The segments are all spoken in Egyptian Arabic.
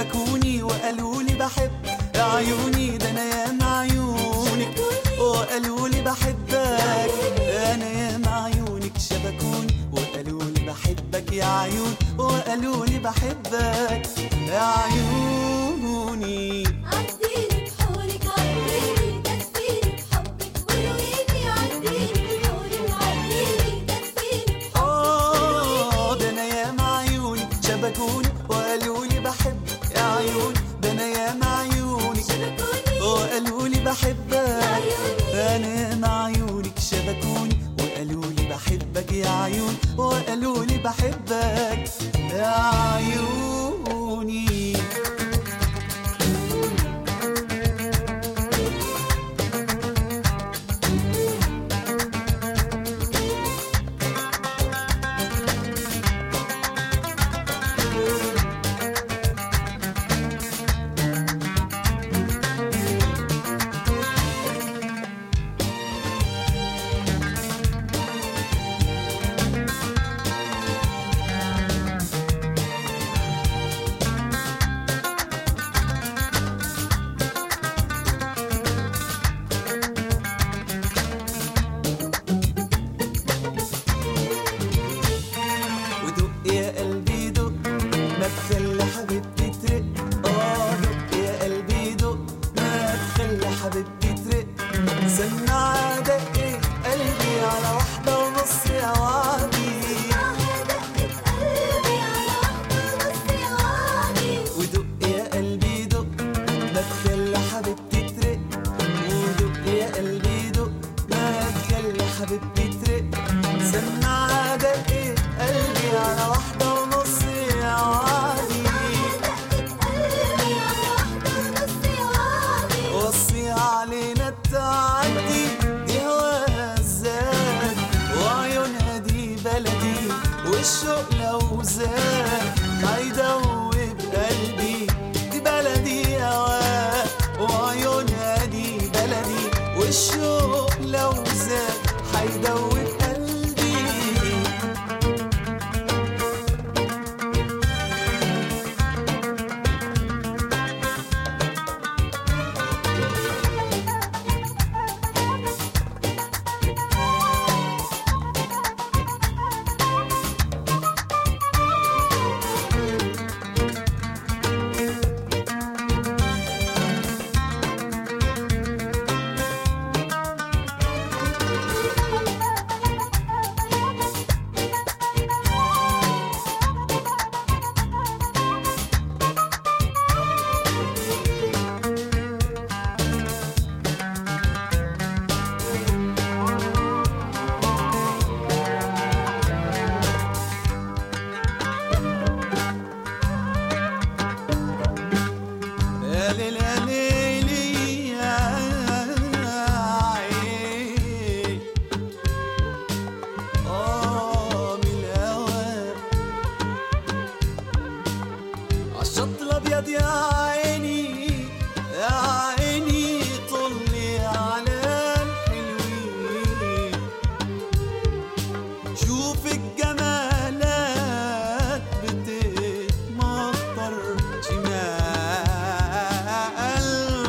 شبكوني وقالوا لي بحب يا عيوني ده انا ياما عيونك وقالوا لي بحبك انا ياما عيونك شبكوني وقالوا لي بحبك يا عيون وقالوا لي بحبك يا عيوني عديني بحورك عديني دفيني بحبك ورويني عديني بحورك عديني دفيني آه ده أنا ياما عيوني شبكوني وقالوا لي بحبك يا عيون ده أنا ياما عيوني شبكوني وقالوا لي بحبك عيوني. أنا ياما عيونك شبكوني وقالوا لي بحبك يا عيون وقالوا لي بحبك يا عيوني ودق يا قلبي دق ما تخلي حبيبتي ترق اه دق يا قلبي دق ما تخلي حبيبتي ترق سمع دق قلبي على واحدة ونص يا وعدي دقت قلبي على واحدة ونص يا وعدي ودق يا قلبي دق ما تخلي حبيبتي ترق ودق يا قلبي دق ما تخلي حبيبتي ترق سمع دق قلبي على واحدة ونص يا وعدي دقت قلبي على واحدة ونص يا وعدي وصي علينا التعدي دي هواها الزاد وعيونها دي بلدي والشوق لو زاد هيدوب قلبي دي بلدي هواها وعيونها دي بلدي والشوق لو زاد هيدوب قلبي يا ليل يا ليلي يا عين آه من الهوى عالشط الأبيض يا عيني يا عيني طلي على الحلوين شوف الجمالات بتتمطر شمال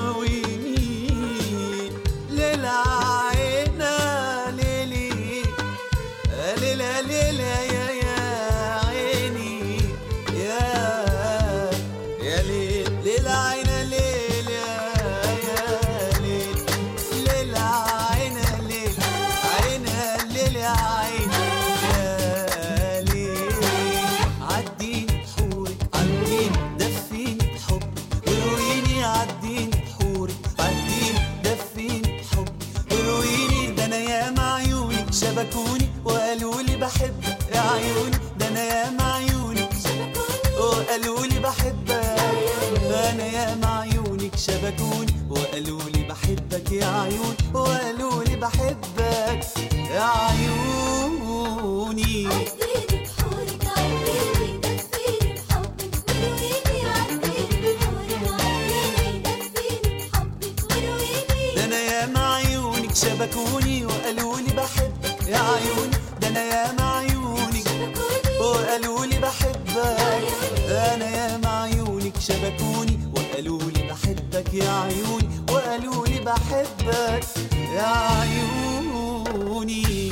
ويمين للعينا ليلي ليلة ليلة يا يا عيني يا يا ليل للعينا ليل يا يا ليل للعينا ليل عينا ليل يا عين يا ليل عديني بحورك عديني دفيني بحب ورويني عديني بحورك عديني دفيني بحب ورويني ده انا ياما عيوني شبكوني وقالوا لي بحبك يا عيوني ده انا ياما عيوني شبكوني وقالوا لي بحبك انا ياما عيونك شبكوني وقالوا لي بحبك يا عيون وقالوا لي بحبك يا عيوني عديني بحورك عديني دفيني بحبك ورويني عديني بحورك عديني دفيني بحبك ورويني ده انا ياما عيونك شبكوني وقالوا لي بحبك يا عيوني ده انا ياما عيونك شبكوني وقالوا لي بحبك انا ياما عيونك شبكوني بكوني وقالوا لي بحبك يا عيوني وقالوا لي بحبك يا عيوني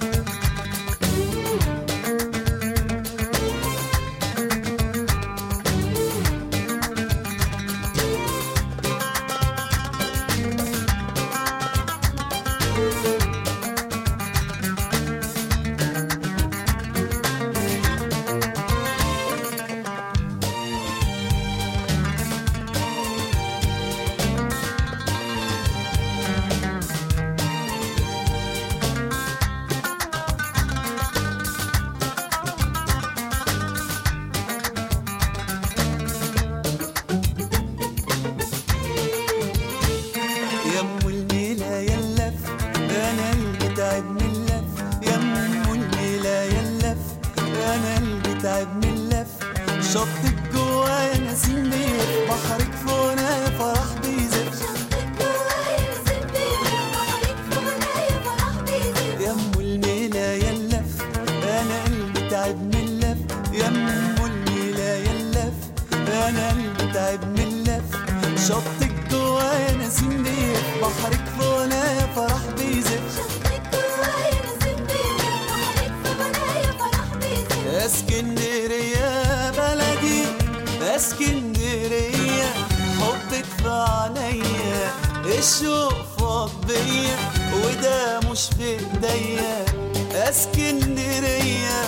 يا ام الميلا يا اللف انا اللي تعب من اللف يا ام الميلا يا اللف انا اللي تعب من اللف شطك جوايا نسيم بيه بحرك فونا فرح بيزف شطك جوايا نسيم بيه بحرك فوقيا فرح بيزف يا ام الميلا يا اللف انا اللي تعب من اللف يا ام الميلا يا اللف انا اللي تعب من اللف شطك جوايا نسيم بيه بحرك فونا فرح بيزف شطك جوايا نسيم بيه بحرك فوقيا فرح بيزف اسكندرية بلدي اسكندرية حبك في عينيا الشوق فاض بيا وده مش في ايديا اسكندرية